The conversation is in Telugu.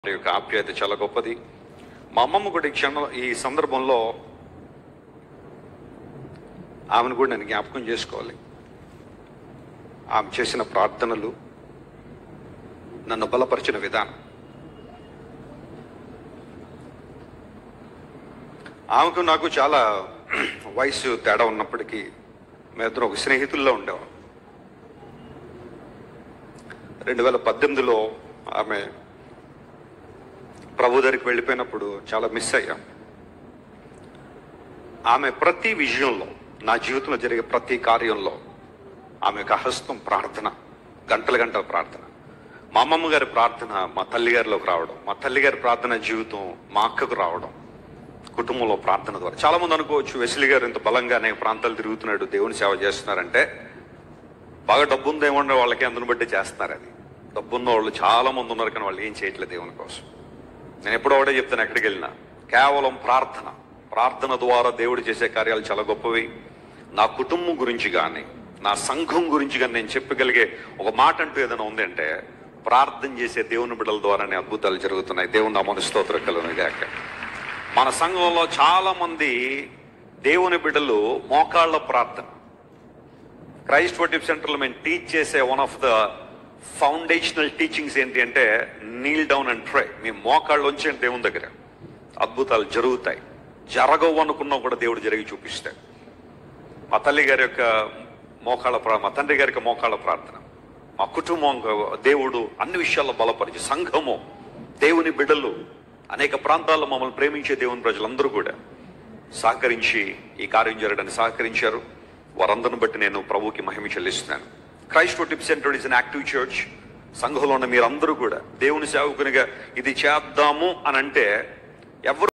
వారి యొక్క ఆప్యాయత చాలా గొప్పది మా అమ్మమ్మ కూడా ఈ క్షణం ఈ సందర్భంలో ఆమెను కూడా నేను జ్ఞాపకం చేసుకోవాలి ఆమె చేసిన ప్రార్థనలు నన్ను బలపరిచిన విధానం ఆమెకు నాకు చాలా వయసు తేడా ఉన్నప్పటికీ మేమిద్దరం ఒక స్నేహితుల్లో ఉండేవాళ్ళం రెండు వేల పద్దెనిమిదిలో ఆమె ప్రభు దగ్గరికి వెళ్ళిపోయినప్పుడు చాలా మిస్ అయ్యాం ఆమె ప్రతి విషయంలో నా జీవితంలో జరిగే ప్రతి కార్యంలో ఆమె యొక్క హస్తం ప్రార్థన గంటల గంటల ప్రార్థన మా అమ్మమ్మ గారి ప్రార్థన మా తల్లి గారిలోకి రావడం మా తల్లి గారి ప్రార్థన జీవితం మా అక్కకు రావడం కుటుంబంలో ప్రార్థన ద్వారా చాలా మంది అనుకోవచ్చు వెసిలి గారు ఇంత బలంగా అనేక ప్రాంతాలు తిరుగుతున్నాడు దేవుని సేవ చేస్తున్నారంటే బాగా డబ్బు ఉందేమో వాళ్ళకి అందుని బట్టి చేస్తున్నారు అది డబ్బున్న వాళ్ళు చాలా మంది ఉన్నారు కానీ వాళ్ళు ఏం చేయట్లేదు దేవుని కోసం నేను ఎప్పుడో ఒకటే చెప్తాను ఎక్కడికి వెళ్ళినా కేవలం ప్రార్థన ప్రార్థన ద్వారా దేవుడు చేసే కార్యాలు చాలా గొప్పవి నా కుటుంబం గురించి కానీ నా సంఘం గురించి కానీ నేను చెప్పగలిగే ఒక మాట అంటూ ఏదైనా ఉంది అంటే ప్రార్థన చేసే దేవుని బిడ్డల ద్వారానే అద్భుతాలు జరుగుతున్నాయి దేవుని నా మనస్తోత్ర కలుగునిగాక మన సంఘంలో చాలా మంది దేవుని బిడ్డలు మోకాళ్ళ ప్రార్థన క్రైస్ట్ వర్టిప్ సెంటర్లో మేము టీచ్ చేసే one of the foundational teachings ఏంటి అంటే నీల్ డౌన్ అండ్ ట్రై మీ మోకాళ్ళు ఉంచండి దేవుని దగ్గర అద్భుతాలు జరుగుతాయి జరగవు అనుకున్నా కూడా దేవుడు జరిగి చూపిస్తాడు మా తల్లి గారి యొక్క మోకాళ్ళ ప్రా మా తండ్రి గారి యొక్క మోకాళ్ళ ప్రార్థన మా కుటుంబం దేవుడు అన్ని విషయాల్లో బలపరిచి సంఘము దేవుని బిడ్డలు అనేక ప్రాంతాల్లో మమ్మల్ని ప్రేమించే దేవుని ప్రజలందరూ కూడా సహకరించి ఈ కార్యం జరగడానికి సహకరించారు వారందరిని బట్టి నేను ప్రభుకి మహిమ చెల్లిస్తున్నాను Christ tip centre is an active church సంఘంలో ఉన్న మీరందరూ కూడా దేవుని సేవకునిగా ఇది చేద్దాము అని అంటే ఎవరు